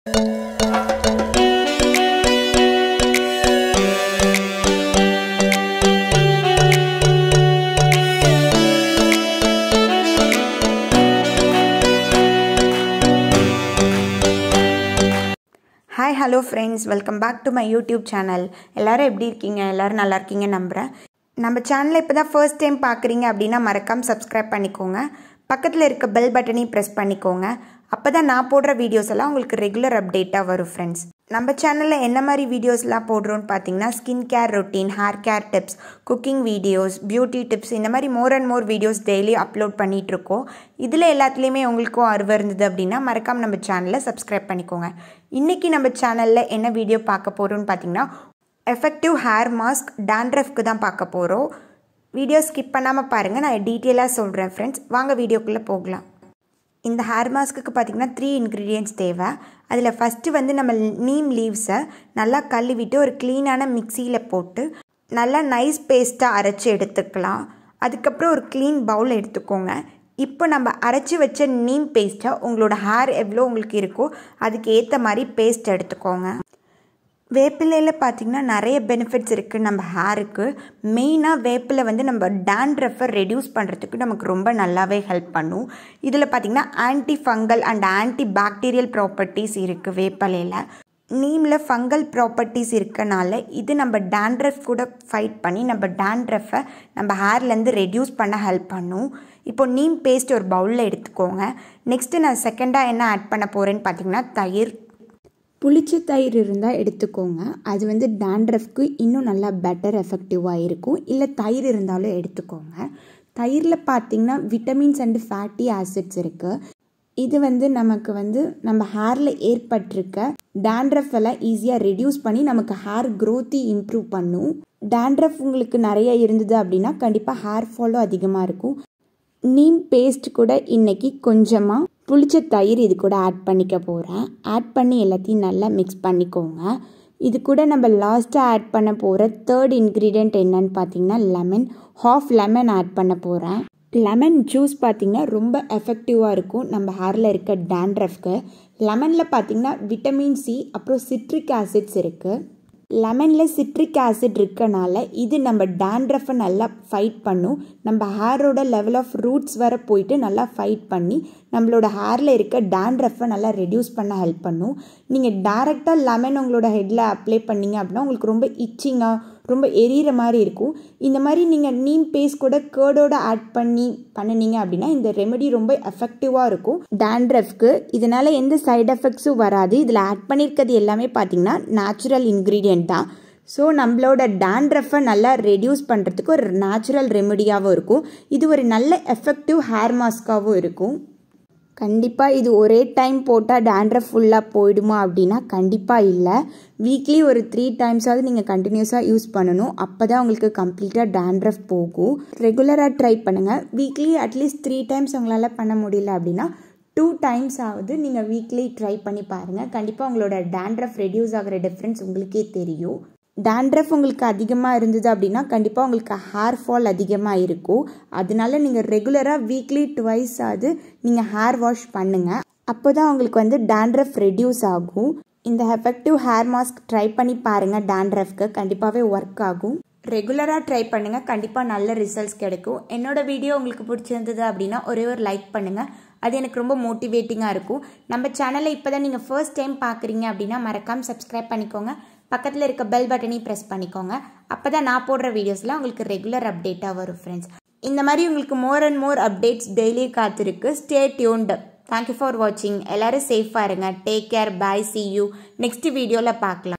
hi hello friends welcome back to my YouTube channel எல்லோரும் எப்படி இருக்கீங்க எல்லோரும் நல்லா இருக்கீங்க நம்புகிறேன் நம்ம சேனலை இப்போ தான் ஃபர்ஸ்ட் டைம் பார்க்குறீங்க அப்படின்னா மறக்காமல் சப்ஸ்கிரைப் பண்ணிக்கோங்க பக்கத்தில் இருக்க பெல் பட்டனையும் ப்ரெஸ் பண்ணிக்கோங்க அப்போ தான் நான் போடுற வீடியோஸ் எல்லாம் உங்களுக்கு ரெகுலர் அப்டேட்டாக வரும் ஃப்ரெண்ட்ஸ் நம்ம சேனலில் என்ன மாதிரி வீடியோஸ்லாம் போடுறோன்னு பார்த்தீங்கன்னா skin care routine hair care tips cooking videos beauty tips இந்த மாதிரி more and more videos daily upload பண்ணிகிட்ருக்கோம் இதில் எல்லாத்துலேயுமே உங்களுக்கும் ஆர்வம் இருந்தது அப்படின்னா மறக்காமல் நம்ம சேனலை சப்ஸ்கிரைப் பண்ணிக்கோங்க இன்றைக்கி நம்ம சேனலில் என்ன வீடியோ பார்க்க போகிறோன்னு பார்த்தீங்கன்னா எஃபெக்டிவ் ஹேர் மாஸ்க் டேண்ட்ரஃப்க்கு தான் பார்க்க போகிறோம் வீடியோ ஸ்கிப் பண்ணாமல் பாருங்கள் நான் டீட்டெயிலாக சொல்கிறேன் ஃப்ரெண்ட்ஸ் வாங்க வீடியோக்குள்ளே போகலாம் இந்த ஹேர் மாஸ்க்குக்கு பார்த்திங்கன்னா த்ரீ இன்க்ரீடியன்ட்ஸ் தேவை அதில் ஃபஸ்ட்டு வந்து நம்ம நீம் லீவ்ஸை நல்லா கழுவிட்டு ஒரு க்ளீனான மிக்சியில் போட்டு நல்லா நைஸ் பேஸ்ட்டாக அரைச்சி எடுத்துக்கலாம் அதுக்கப்புறம் ஒரு க்ளீன் பவுல் எடுத்துக்கோங்க இப்போ நம்ம அரைச்சி வச்ச நீம் பேஸ்ட்டை உங்களோட ஹேர் எவ்வளோ உங்களுக்கு இருக்கோ அதுக்கு ஏற்ற மாதிரி பேஸ்ட் எடுத்துக்கோங்க வேப்பிலையில் பார்த்திங்கன்னா நிறைய பெனிஃபிட்ஸ் இருக்குது நம்ம ஹேருக்கு மெயினாக வேப்பிலை வந்து நம்ம டேண்ட்ரஃபை ரெடியூஸ் பண்ணுறதுக்கு நமக்கு ரொம்ப நல்லாவே ஹெல்ப் பண்ணும் இதில் பார்த்திங்கன்னா anti fungal and anti bacterial properties இருக்குது வேப்பிலையில் நீமில் ஃபங்கல் ப்ராப்பர்ட்டிஸ் இருக்கனால இது நம்ம டேண்ட்ரஃப் கூட ஃபைட் பண்ணி நம்ம டேண்ட்ரஃபை நம்ம ஹேர்லேருந்து ரெடியூஸ் பண்ண ஹெல்ப் பண்ணும் இப்போ நீம் பேஸ்ட் ஒரு பவுலில் எடுத்துக்கோங்க நெக்ஸ்ட்டு நான் செகண்டாக என்ன ஆட் பண்ண போகிறேன்னு பார்த்தீங்கன்னா தயிர் புளிச்ச தயிர் இருந்தால் எடுத்துக்கோங்க அது வந்து டேண்ட்ரஃப்க்கு இன்னும் நல்லா பெட்டர் எஃபெக்டிவாக இருக்கும் இல்லை தயிர் இருந்தாலும் எடுத்துக்கோங்க தயிரில் பார்த்திங்கன்னா விட்டமின்ஸ் அண்டு ஃபேட்டி ஆசிட்ஸ் இருக்குது இது வந்து நமக்கு வந்து நம்ம ஹேரில் ஏற்பட்டிருக்க டேண்ட்ரஃப் எல்லாம் ஈஸியாக ரெடியூஸ் பண்ணி நமக்கு ஹேர் க்ரோத்தி இம்ப்ரூவ் பண்ணும் டேண்ட்ரஃப் உங்களுக்கு நிறைய இருந்தது அப்படின்னா கண்டிப்பாக ஹேர் ஃபாலும் அதிகமாக இருக்கும் நீம் பேஸ்ட் கூட இன்றைக்கி கொஞ்சமாக புளிச்ச தயிர் இது கூட ஆட் பண்ணிக்க போகிறேன் ஆட் பண்ணி எல்லாத்தையும் நல்லா மிக்ஸ் பண்ணிக்கோங்க இது கூட நம்ம லாஸ்ட்டாக ஆட் பண்ண போகிற தேர்ட் இன்க்ரீடியண்ட் என்னன்னு பார்த்தீங்கன்னா லெமன் ஹாஃப் லெமன் ஆட் பண்ண போகிறேன் லெமன் ஜூஸ் பார்த்திங்கன்னா ரொம்ப எஃபெக்டிவாக இருக்கும் நம்ம ஹேரில் இருக்க டேண்ட்ரஃப்க்கு லெமனில் பார்த்திங்கன்னா விட்டமின் சி அப்புறம் சிட்ரிக் ஆசிட்ஸ் இருக்குது லெமனில் சிட்ரிக் ஆசிட் இருக்கனால இது நம்ம டேண்ட்ரஃபை நல்லா ஃபைட் பண்ணும் நம்ம ஹேரோட லெவல் ஆஃப் ரூட்ஸ் வர போயிட்டு நல்லா ஃபைட் பண்ணி நம்மளோட ஹேரில் இருக்க டேண்ட்ரஃபை நல்லா ரெடியூஸ் பண்ண ஹெல்ப் பண்ணும் நீங்கள் டேரெக்டாக லெமன் உங்களோட ஹெட்டில் அப்ளை பண்ணிங்க அப்படின்னா உங்களுக்கு ரொம்ப இச்சிங்காக ரொம்ப எரியிற மாதிரி இருக்கும் இந்த மாதிரி நீங்கள் நீம் பேஸ்ட் கூட கேர்டோட ஆட் பண்ணி பண்ணினீங்க அப்படின்னா இந்த ரெமெடி ரொம்ப எஃபெக்டிவாக இருக்கும் டேண்ட்ரஃப்க்கு இதனால் எந்த சைட் எஃபெக்ட்ஸும் வராது இதில் ஆட் பண்ணியிருக்கிறது எல்லாமே பார்த்தீங்கன்னா நேச்சுரல் இன்க்ரீடியன்ட் தான் ஸோ நம்மளோட டேண்ட்ரஃபை நல்லா ரெடியூஸ் பண்ணுறதுக்கு ஒரு நேச்சுரல் ரெமெடியாகவும் இருக்கும் இது ஒரு நல்ல எஃபெக்டிவ் ஹேர் மாஸ்க்காகவும் இருக்கும் கண்டிப்பாக இது ஒரே டைம் போட்டால் டேண்ட்ரஃப் ஃபுல்லாக போயிடுமா அப்படின்னா கண்டிப்பாக இல்லை வீக்லி ஒரு த்ரீ டைம்ஸாவது நீங்கள் கண்டினியூஸாக யூஸ் பண்ணணும் அப்போ தான் உங்களுக்கு கம்ப்ளீட்டாக டேண்ட்ரஃப் போகும் ரெகுலராக ட்ரை பண்ணுங்கள் வீக்லி அட்லீஸ்ட் த்ரீ டைம்ஸ் உங்களால் பண்ண முடியல அப்படின்னா டூ டைம்ஸ் ஆகுது நீங்கள் வீக்லி ட்ரை பண்ணி பாருங்கள் கண்டிப்பாக உங்களோட டேண்ட்ரஃப் ரெடியூஸ் ஆகிற டிஃப்ரென்ஸ் உங்களுக்கே தெரியும் டேண்ட்ரஃப் உங்களுக்கு அதிகமாக இருந்தது அப்படின்னா கண்டிப்பாக உங்களுக்கு ஹேர் ஃபால் அதிகமாக இருக்கும் அதனால நீங்கள் ரெகுலராக வீக்லி டுவைஸ் ஆகுது நீங்கள் ஹேர் வாஷ் பண்ணுங்கள் அப்போ தான் உங்களுக்கு வந்து டேண்ட்ரஃப் ரெடியூஸ் ஆகும் இந்த எஃபெக்டிவ் ஹேர் மாஸ்க் ட்ரை பண்ணி பாருங்கள் டேண்ட்ரஃப்க்கு கண்டிப்பாகவே ஒர்க் ஆகும் ரெகுலராக ட்ரை பண்ணுங்கள் கண்டிப்பாக நல்ல ரிசல்ட்ஸ் கிடைக்கும் என்னோட வீடியோ உங்களுக்கு பிடிச்சிருந்தது அப்படின்னா ஒரே ஒரு லைக் பண்ணுங்கள் அது எனக்கு ரொம்ப மோட்டிவேட்டிங்காக இருக்கும் நம்ம சேனலை இப்போ தான் நீங்கள் ஃபர்ஸ்ட் டைம் பார்க்குறீங்க அப்படின்னா மறக்காமல் சப்ஸ்கிரைப் பண்ணிக்கோங்க பக்கத்தில் இருக்க பெல் பட்டனையும் ப்ரெஸ் பண்ணிக்கோங்க அப்போ தான் நான் போடுற வீடியோஸ்லாம் உங்களுக்கு ரெகுலர் அப்டேட்டாக வரும் ஃப்ரெண்ட்ஸ் இந்த மாதிரி உங்களுக்கு more and more updates daily காத்திருக்கு ஸ்டே டியூன்டு தேங்க்யூ ஃபார் வாட்சிங் எல்லோரும் சேஃபாக இருங்க take care bye see you next வீடியோவில் பார்க்கலாம்